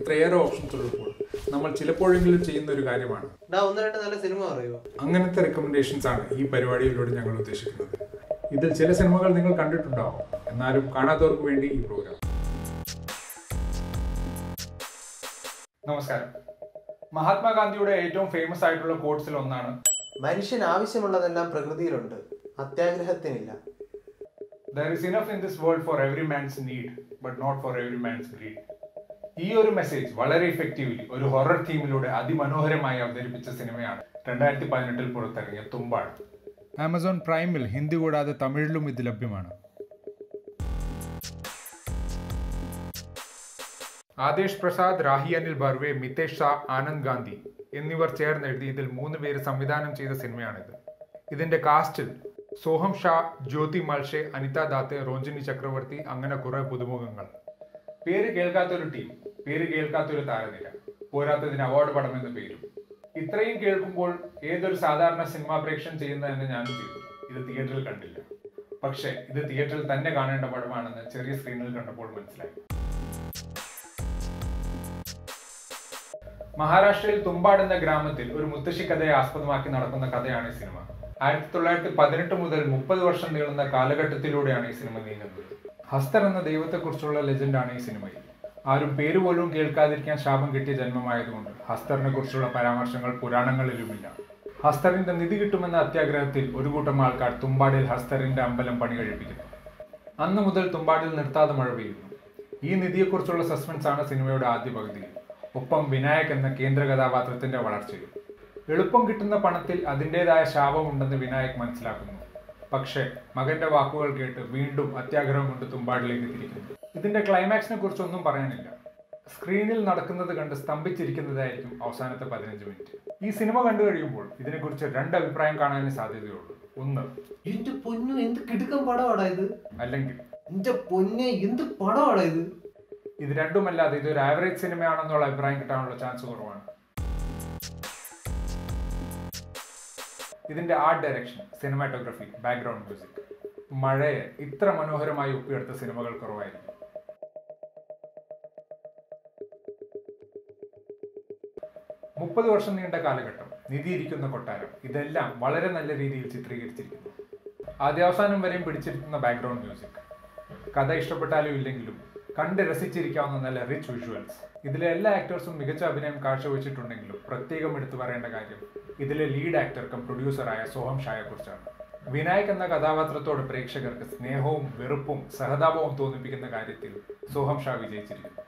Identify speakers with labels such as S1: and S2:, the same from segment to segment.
S1: ഇത്രയേറെ ഓപ്ഷൻസ് ഉള്ളപ്പോൾ നമ്മൾ ചിലപ്പോഴെങ്കിലും ചെയ്യുന്ന ഒരു കാര്യമാണ്
S2: ഡാ ഒന്ന് രണ്ട് നല്ല സിനിമ പറയുമോ
S1: അങ്ങനത്തെ റെക്കമെൻഡേഷൻസ് ആണ് ഈ പരിപാടിയിലൂടെ ഞങ്ങൾ ഉദ്ദേശിക്കുന്നത് ഇതിൽ ചില സിനിമകൾ നിങ്ങൾ കണ്ടിട്ടുണ്ടാവും എന്നാലും കാണാത്തവർക്ക് വേണ്ടി ഈ പ്രോഗ്രാം നമസ്കാരം മഹാത്മാഗാന്ധിയുടെ ഏറ്റവും ഫേമസ് ആയിട്ടുള്ള കോട്സിൽ ഒന്നാണ്
S2: മനുഷ്യന് ആവശ്യമുള്ളതെല്ലാം പ്രകൃതിയിലുണ്ട് അത്യാഗ്രഹത്തിനില്ല
S1: there is enough in this world for every man's need but not for every man's greed ഈ ഒരു മെസ്സേജ് വളരെ ഇഫക്റ്റീവ്ലി ഒരു ഹൊറർ തീമിലൂടെ അതിമനോഹരമായി അവതരിപ്പിച്ച സിനിമയാണ് രണ്ടായിരത്തി പതിനെട്ടിൽ പുറത്തിറങ്ങിയ തുമ്പാട് ആമസോൺ പ്രൈമിൽ ഹിന്ദി കൂടാതെ തമിഴിലും ഇത് ലഭ്യമാണ് ആദേശ് പ്രസാദ് രാഹി അനിൽ ബർവെ മിതേഷ് ഷാ ആനന്ദ് ഗാന്ധി എന്നിവർ ചേർന്നെഴുതി ഇതിൽ മൂന്ന് പേര് സംവിധാനം ചെയ്ത സിനിമയാണിത് ഇതിന്റെ കാസ്റ്റിൽ സോഹം ഷാ ജ്യോതി മൽഷെ അനിത ദാത്തെ റോഞ്ചിനി ചക്രവർത്തി അങ്ങനെ കുറെ പുതുമുഖങ്ങൾ പേര് കേൾക്കാത്തൊരു ടീം പേര് കേൾക്കാത്തൊരു താരനിര പോരാത്തതിന് അവാർഡ് പടം എന്ന പേരും ഇത്രയും കേൾക്കുമ്പോൾ ഏതൊരു സാധാരണ സിനിമാ പ്രേക്ഷകൻ ചെയ്യുന്നതെന്ന് ഞാനും ചെയ്തു ഇത് തിയേറ്ററിൽ കണ്ടില്ല പക്ഷേ ഇത് തിയേറ്ററിൽ തന്നെ കാണേണ്ട പടമാണെന്ന് ചെറിയ സ്ക്രീനിൽ കണ്ടപ്പോൾ മനസ്സിലായി മഹാരാഷ്ട്രയിൽ തുമ്പാട് എന്ന ഗ്രാമത്തിൽ ഒരു മുത്തശ്ശി കഥയെ ആസ്പദമാക്കി നടക്കുന്ന കഥയാണ് ഈ സിനിമ ആയിരത്തി തൊള്ളായിരത്തി പതിനെട്ട് മുതൽ മുപ്പത് വർഷം നീളുന്ന കാലഘട്ടത്തിലൂടെയാണ് ഈ സിനിമ നീങ്ങുന്നത് ഹസ്തർ എന്ന ദൈവത്തെക്കുറിച്ചുള്ള ലെജൻഡാണ് ഈ സിനിമയിൽ ആരും പേര് പോലും കേൾക്കാതിരിക്കാൻ ശാപം കിട്ടിയ ജന്മമായതുകൊണ്ട് ഹസ്തറിനെ കുറിച്ചുള്ള പരാമർശങ്ങൾ പുരാണങ്ങളിലുമില്ല ഹസ്തറിന്റെ നിധി കിട്ടുമെന്ന അത്യാഗ്രഹത്തിൽ ഒരു കൂട്ടം ആൾക്കാർ തുമ്പാടിൽ ഹസ്തറിന്റെ അമ്പലം പണി കഴിപ്പിക്കുന്നു അന്ന് മുതൽ തുമ്പാടിൽ നിർത്താതെ മഴ പെയ്യുന്നു ഈ നിധിയെക്കുറിച്ചുള്ള സസ്പെൻസ് ആണ് സിനിമയുടെ ആദ്യ പകുതിയിൽ ഒപ്പം വിനായക് എന്ന കേന്ദ്ര കഥാപാത്രത്തിന്റെ വളർച്ചയും എളുപ്പം കിട്ടുന്ന പണത്തിൽ അതിൻ്റെതായ ശാപമുണ്ടെന്ന് വിനായക് മനസ്സിലാക്കുന്നു പക്ഷേ മകന്റെ വാക്കുകൾ കേട്ട് വീണ്ടും അത്യാഗ്രഹം കൊണ്ട് തുമ്പാടിലേക്ക് തിരിക്കുന്നു ഇതിന്റെ ക്ലൈമാക്സിനെ കുറിച്ച് ഒന്നും പറയാനില്ല സ്ക്രീനിൽ നടക്കുന്നത് കണ്ട് സ്തംഭിച്ചിരിക്കുന്നതായിരിക്കും അവസാനത്തെ പതിനഞ്ച് മിനിറ്റ് ഈ സിനിമ കണ്ടു കഴിയുമ്പോൾ ഇതിനെക്കുറിച്ച് രണ്ട് അഭിപ്രായം കാണാനേ സാധ്യതയുള്ളൂ ഒന്ന്
S2: എന്റെ പൊന്നു എന്ത് കിടുക്കം പടമാടാ ഇത്
S1: അല്ലെങ്കിൽ
S2: എന്റെ പൊന്നെ എന്ത് പടമാടാ ഇത്
S1: ഇത് രണ്ടുമല്ലാതെ ഇതൊരു ആവറേജ് സിനിമയാണെന്നുള്ള അഭിപ്രായം കിട്ടാനുള്ള ചാൻസ് കുറവാണ് ഇതിന്റെ art direction cinematography background music മഴയെ ഇത്ര മനോഹരമായി ഒപ്പിയെടുത്ത സിനിമകൾ കുറവായിരിക്കും മുപ്പത് വർഷം നീണ്ട കാലഘട്ടം നിധിയിരിക്കുന്ന കൊട്ടാരം ഇതെല്ലാം വളരെ നല്ല രീതിയിൽ ചിത്രീകരിച്ചിരിക്കുന്നു ആദ്യാവസാനം വരെയും പിടിച്ചിരിക്കുന്ന ബാക്ക്ഗ്രൗണ്ട് മ്യൂസിക് കഥ ഇഷ്ടപ്പെട്ടാലും ഇല്ലെങ്കിലും കണ്ട് രസിച്ചിരിക്കാവുന്ന നല്ല റിച്ച് വിഷ്വൽസ് ഇതിലെ എല്ലാ ആക്ടേഴ്സും മികച്ച അഭിനയം കാഴ്ചവെച്ചിട്ടുണ്ടെങ്കിലും പ്രത്യേകം എടുത്തു പറയേണ്ട കാര്യം ഇതിലെ ലീഡ് ആക്ടർ കം പ്രൊഡ്യൂസറായ സോഹം ഷായെ കുറിച്ചാണ് വിനായക് എന്ന കഥാപാത്രത്തോട് പ്രേക്ഷകർക്ക് സ്നേഹവും വെറുപ്പും സഹതാപവും തോന്നിപ്പിക്കുന്ന കാര്യത്തിൽ സോഹം ഷാ വിജയിച്ചിരിക്കുന്നു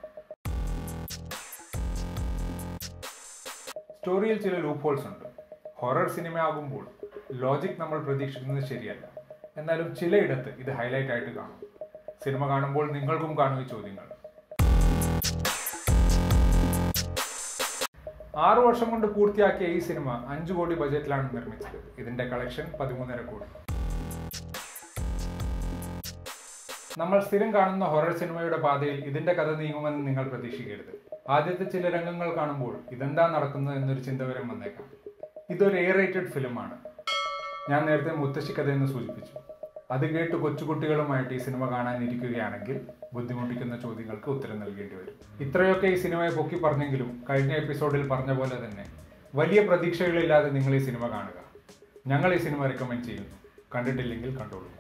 S1: സ്റ്റോറിയിൽ ചില ലൂപ്പ് ഹോൾസ് ഉണ്ട് ഹൊറർ സിനിമ ആകുമ്പോൾ ലോജിക് നമ്മൾ പ്രതീക്ഷിക്കുന്നത് ശരിയല്ല എന്നാലും ചിലയിടത്ത് ഇത് ഹൈലൈറ്റ് ആയിട്ട് കാണും സിനിമ കാണുമ്പോൾ നിങ്ങൾക്കും കാണും ഈ ചോദ്യങ്ങൾ ആറു വർഷം കൊണ്ട് പൂർത്തിയാക്കിയ ഈ സിനിമ അഞ്ചു കോടി ബജറ്റിലാണ് നിർമ്മിച്ചത് ഇതിന്റെ കളക്ഷൻ പതിമൂന്നര കോടി നമ്മൾ സ്ഥിരം കാണുന്ന ഹൊറർ സിനിമയുടെ പാതയിൽ ഇതിന്റെ കഥ നീങ്ങുമെന്ന് നിങ്ങൾ പ്രതീക്ഷിക്കരുത് ആദ്യത്തെ ചില രംഗങ്ങൾ കാണുമ്പോൾ ഇതെന്താ നടക്കുന്നത് എന്നൊരു ചിന്ത വരെ വന്നേക്കാം ഇതൊരു എയർ റേറ്റഡ് ഫിലിമാണ് ഞാൻ നേരത്തെ മുത്തശ്ശി കഥ എന്ന് സൂചിപ്പിച്ചു അത് കേട്ട് കൊച്ചുകുട്ടികളുമായിട്ട് ഈ സിനിമ കാണാനിരിക്കുകയാണെങ്കിൽ ബുദ്ധിമുട്ടിക്കുന്ന ചോദ്യങ്ങൾക്ക് ഉത്തരം നൽകേണ്ടി വരും ഇത്രയൊക്കെ ഈ സിനിമയെ പൊക്കി പറഞ്ഞെങ്കിലും കഴിഞ്ഞ എപ്പിസോഡിൽ പറഞ്ഞ പോലെ തന്നെ വലിയ പ്രതീക്ഷകളില്ലാതെ നിങ്ങൾ ഈ സിനിമ കാണുക ഞങ്ങൾ ഈ സിനിമ റെക്കമെൻഡ് ചെയ്യുന്നു കണ്ടിട്ടില്ലെങ്കിൽ കണ്ടോളൂ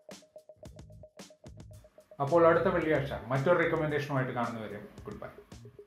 S1: അപ്പോൾ അടുത്ത വെള്ളിയാഴ്ച മറ്റൊരു റെക്കമെൻഡേഷനുമായിട്ട് കാണുന്നവരെ ഗുഡ് ബൈ